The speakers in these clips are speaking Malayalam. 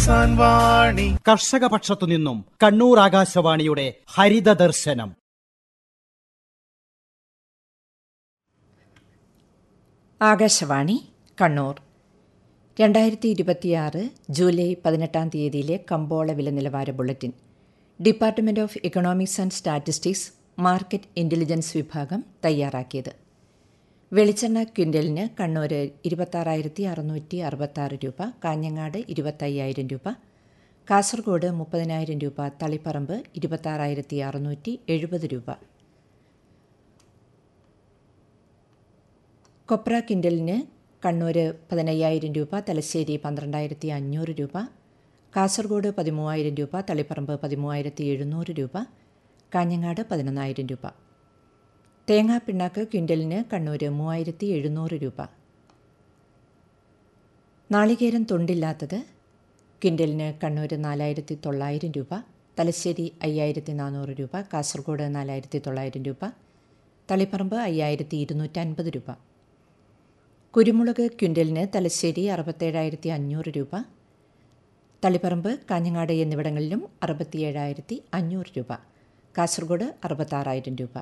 കിസാൻ വാണി കർഷക പക്ഷത്തു നിന്നും കണ്ണൂർ ആകാശവാണിയുടെ ഹരിത ദർശനം ആകാശവാണി കണ്ണൂർ രണ്ടായിരത്തി ഇരുപത്തിയാറ് ജൂലൈ പതിനെട്ടാം തീയതിയിലെ കമ്പോള വില നിലവാര bulletin department of economics and statistics market intelligence വിഭാഗം തയ്യാറാക്കിയത് വെളിച്ചെണ്ണ ക്വിൻ്റലിന് കണ്ണൂർ ഇരുപത്താറായിരത്തി അറുന്നൂറ്റി അറുപത്താറ് രൂപ കാഞ്ഞങ്ങാട് ഇരുപത്തയ്യായിരം രൂപ കാസർഗോഡ് മുപ്പതിനായിരം രൂപ തളിപ്പറമ്പ് ഇരുപത്താറായിരത്തി അറുന്നൂറ്റി എഴുപത് രൂപ കൊപ്ര കിൻഡലിന് കണ്ണൂർ പതിനയ്യായിരം രൂപ തലശ്ശേരി പന്ത്രണ്ടായിരത്തി അഞ്ഞൂറ് രൂപ കാസർഗോഡ് പതിമൂവായിരം രൂപ തളിപ്പറമ്പ് പതിമൂവായിരത്തി എഴുന്നൂറ് രൂപ കാഞ്ഞങ്ങാട് പതിനൊന്നായിരം രൂപ തേങ്ങാ പിണ്ണാക്ക് ക്വിൻ്റലിന് കണ്ണൂർ മൂവായിരത്തി എഴുന്നൂറ് രൂപ നാളികേരം തൊണ്ടില്ലാത്തത് ക്വിൻ്റലിന് കണ്ണൂർ നാലായിരത്തി തൊള്ളായിരം രൂപ തലശ്ശേരി അയ്യായിരത്തി നാനൂറ് രൂപ കാസർഗോഡ് നാലായിരത്തി തൊള്ളായിരം രൂപ തളിപ്പറമ്പ് അയ്യായിരത്തി ഇരുന്നൂറ്റൻപത് രൂപ കുരുമുളക് ക്വിൻ്റലിന് തലശ്ശേരി അറുപത്തേഴായിരത്തി അഞ്ഞൂറ് രൂപ തളിപ്പറമ്പ് കാഞ്ഞങ്ങാട് എന്നിവിടങ്ങളിലും അറുപത്തിയേഴായിരത്തി അഞ്ഞൂറ് രൂപ കാസർഗോഡ് അറുപത്താറായിരം രൂപ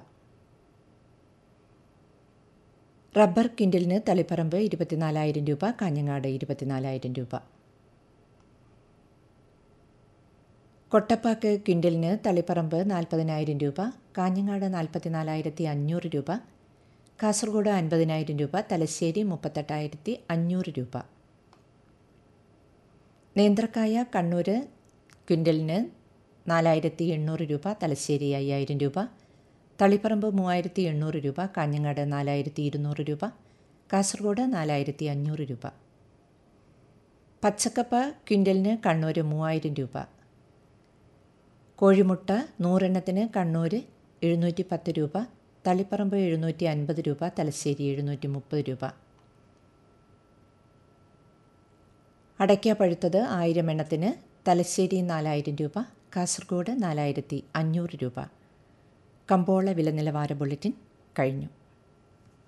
റബ്ബർ ക്വിൻ്റലിന് തളിപ്പറമ്പ് ഇരുപത്തിനാലായിരം രൂപ കാഞ്ഞങ്ങാട് ഇരുപത്തിനാലായിരം രൂപ കൊട്ടപ്പാക്ക് ക്വിൻ്റലിന് തളിപ്പറമ്പ് നാൽപ്പതിനായിരം രൂപ കാഞ്ഞങ്ങാട് നാൽപ്പത്തിനാലായിരത്തി അഞ്ഞൂറ് രൂപ കാസർഗോഡ് അൻപതിനായിരം രൂപ തലശ്ശേരി മുപ്പത്തെട്ടായിരത്തി അഞ്ഞൂറ് രൂപ നേന്ത്രക്കായ കണ്ണൂർ ക്വിൻ്റലിന് നാലായിരത്തി എണ്ണൂറ് രൂപ തലശ്ശേരി അയ്യായിരം രൂപ തളിപ്പറമ്പ് മൂവായിരത്തി എണ്ണൂറ് രൂപ കാഞ്ഞങ്ങാട് നാലായിരത്തി ഇരുന്നൂറ് രൂപ കാസർഗോഡ് നാലായിരത്തി അഞ്ഞൂറ് രൂപ പച്ചക്കപ്പ ക്വിൻ്റലിന് കണ്ണൂർ മൂവായിരം രൂപ കോഴിമുട്ട നൂറെണ്ണത്തിന് കണ്ണൂർ എഴുന്നൂറ്റി പത്ത് രൂപ തളിപ്പറമ്പ് എഴുന്നൂറ്റി അൻപത് രൂപ തലശ്ശേരി എഴുന്നൂറ്റി മുപ്പത് രൂപ അടയ്ക്ക പഴുത്തത് ആയിരം എണ്ണത്തിന് തലശ്ശേരി നാലായിരം രൂപ കാസർഗോഡ് നാലായിരത്തി അഞ്ഞൂറ് രൂപ കമ്പോള വില നിലവാര ബുള്ളറ്റിൻ കഴിഞ്ഞു